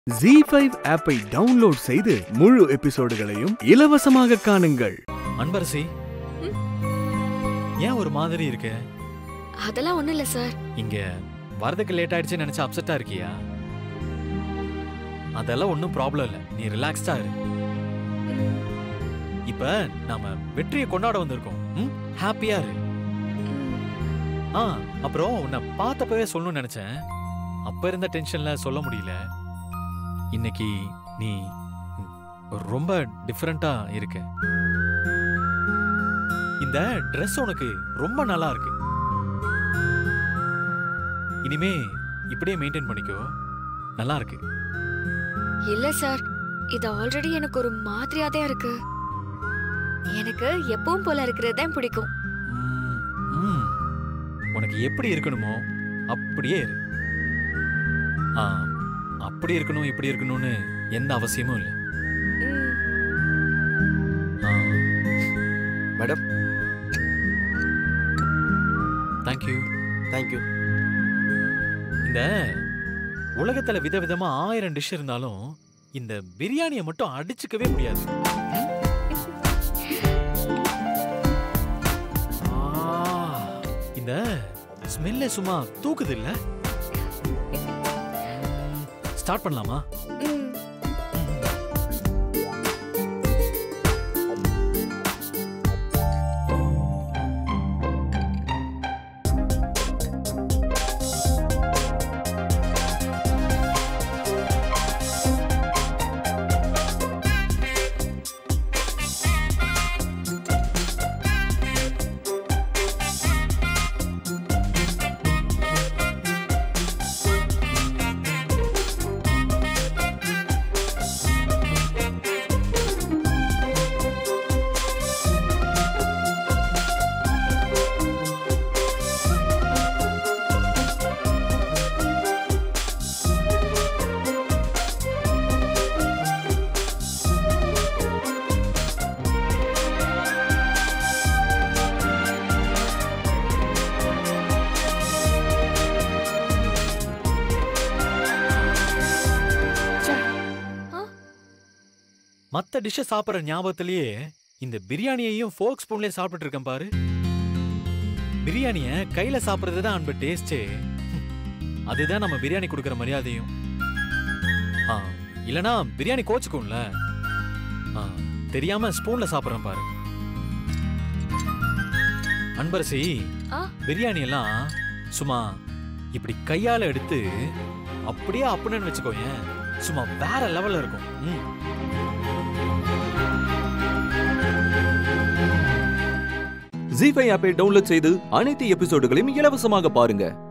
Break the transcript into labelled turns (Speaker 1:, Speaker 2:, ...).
Speaker 1: G five ஆப்பை download செய்து முழு எபிசோடுகளையும் இலவசமாக காணுங்கள்
Speaker 2: அன்பரசி ஏன் ஒரு மாதிரி இருக்க
Speaker 3: அதெல்லாம் ஒண்ணும் இல்ல சார்
Speaker 2: இங்க வரதுக்கு லேட் ஆயிடுச்சுன்னு நினைச்சு அப்செட்டா இருக்கியா அதெல்லாம் ஒன்றும் ப்ராப்ளம் இல்லை நீ ரிலாக்ஸ்டா இரு இப்ப நாம வெற்றியை கொண்டாட வந்திருக்கோம் ம் ஹாப்பியா இரு ஆ அப்புறம் உன்னை பார்த்தப்பவே சொல்லணும்னு நினைச்சேன் அப்ப இருந்த டென்ஷன்ல சொல்ல முடியல இன்னைக்கு நீ ரொம்ப டிஃப்ரெண்டா இருக்க இந்த Dress உனக்கு ரொம்ப நல்லா இருக்கு இனிமே இப்படியே மெயின்டைன் பண்ணிக்கோ நல்லா இருக்கு
Speaker 3: இல்ல சார் இது ஆல்ரெடி எனக்கு ஒரு மாதிரியா தான் இருக்கு எனக்கு எப்பவும் போல இருக்கிறது தான் பிடிக்கும்
Speaker 2: ம், ம். உனக்கு எப்படி இருக்கணுமோ அப்படியே இரு ஆ, அப்படி இருக்கணும் இப்படி இருக்கணும்னு எந்த அவசியமும் இல்லை
Speaker 3: ம்,
Speaker 4: மேடம்
Speaker 2: தேங்க்யூ
Speaker 4: தேங்க்யூ
Speaker 2: இந்த உலகத்துல விதவிதமா ஆயிரம் டிஷ் இருந்தாலும் இந்த பிரியாணியை மட்டும் அடிச்சுக்கவே முடியாது ஆ, இந்த ஸ்மெல்ல சும்மா தூக்குது இல்ல ஸ்டார்ட் பண்ணலாமா
Speaker 3: ம்.
Speaker 2: மத்த டிஷ்ஷை சாப்பிட்ற ஞாபகத்திலேயே இந்த பிரியாணியையும் ஃபோக் ஸ்பூன்லயே சாப்பிட்டு இருக்கேன் பாரு பிரியாணிய கையில சாப்பிடுறது தான் அன்பு டேஸ்டே அதுதான் நம்ம பிரியாணி கொடுக்குற மரியாதையும் ஆ, இல்லனா பிரியாணி கோச்சுக்கும்ல ஆ, தெரியாம ஸ்பூன்ல சாப்பிடுறேன் பாரு அன்பரசி
Speaker 3: ஆ?
Speaker 2: பிரியாணி எல்லாம் சும்மா இப்படி கையால எடுத்து அப்படியே அப்புன்னு வச்சுக்கோயேன் சும்மா வேற லெவல்ல இருக்கும் ம்
Speaker 5: ஜி ஃபைவ் ஆப்பை டவுன்லோட் செய்து அனைத்து எபிசோடுகளையும் இலவசமாக பாருங்க